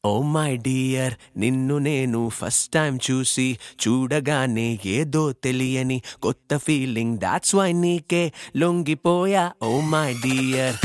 Oh my dear నిన్ను నేను first time చూసి చూడగానే ఏదో తెలియని కొత్త ఫీలింగ్ దాట్స్ వై నీకే లొంగిపోయా oh my dear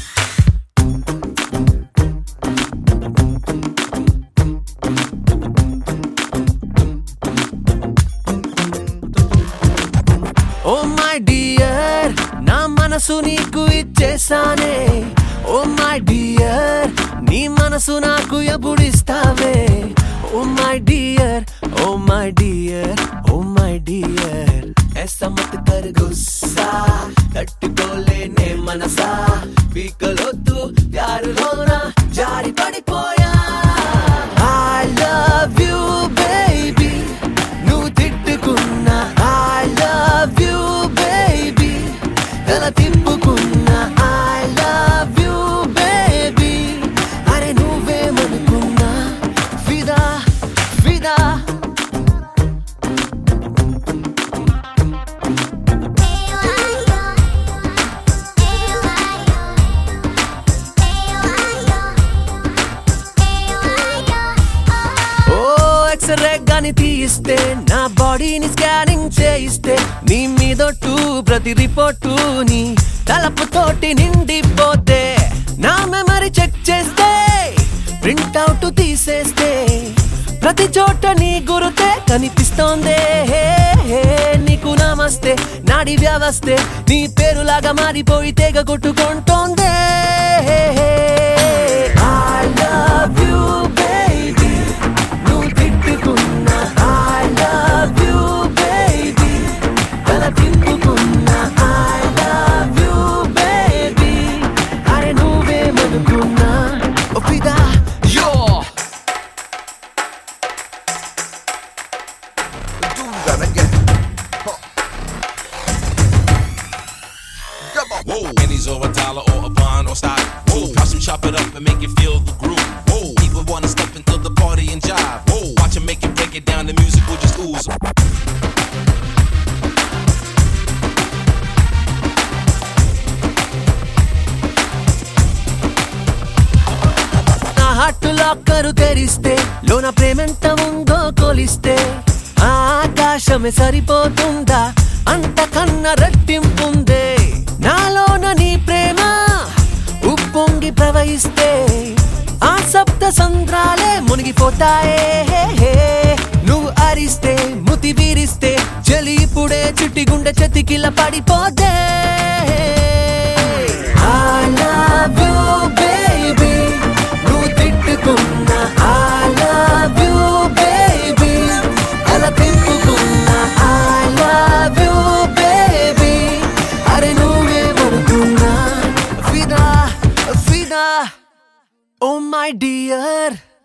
oh my dear నా మనసు నీకు ఇచ్చేసానే ఓ మై డియర్ నీ మనసు నాకు ఎప్పుడిస్తావే oh my dear oh my dear oh my dear ऐसा मत कर गुस्सा తట్టుకోలేనే మనసా పీకలొద్దు ప్యారులోన జారి పడిపోయా ఐ లవ్ యూ బేబీ నువ్వు తిట్టుకున్నా ఐ లవ్ యూ బేబీ తల తిప్పుకున్నా ఐ లవ్ యూ బేబీ అరే నువ్వేమనుకున్నా ఫిదా ఫిదా ఓ ఎక్స్రే గాని తీయిస్తే నా బాడీని స్కానింగ్ చేయిస్తే నీ మీదొట్టు ప్రతి రిపోర్టు నీ తలపుతోటి నిండిపోతే నా మెమరీ చెక్ చేస్తే ప్రింట్ అవుట్ తీసేస్తే ప్రతి చోట నీ గురుతే కనిపిస్తోందే హే, హే, నీకు నమస్తే నాడి వ్యవస్థే నీ పేరులాగా మారిపోయి తెగ కొట్టుకుంటోందే ఐ లవ్ యూ బేబీ నువ్వు తిట్టుకున్నా ఐ లవ్ యూ బేబీ తల తిప్పుకున్నా ఐ లవ్ యూ బేబీ అరే నువ్వేమనుకున్నా ఓ ఫిదా యో do that again. Huh. Come on. Whoa. Pennies or a dollar or a bond or stock. Whoa. Watch them chop it up and make you feel the groove. Whoa. People wanna step into the party and jive. Whoa. Watch them make it break it down. The music will just ooze. నా heart locker తెరిస్తే లోన ప్రేమెంత ఉందో కొలిస్తే ఆ ఆకాశమే సరిపోతుందా అంతకన్నా రెట్టింపుందే నాలోన నీ ప్రేమ ఉప్పొంగి ప్రవహిస్తే ఆ సప్త సంద్రాలే మునిగిపోతాయే హే, హే. నువ్వు అరిస్తే ముతి వీరిస్తే చలి ఇప్పుడే చుట్టి గుండె చెతికిల పడిపోతే I love you, baby. నువ్వు తిట్టుకున్నా I love you, baby. అలా తిప్పుకున్నా I love you, baby. అరే నువ్వేమనుకున్నా ఫిదా ఫిదా ఓ మై డియర్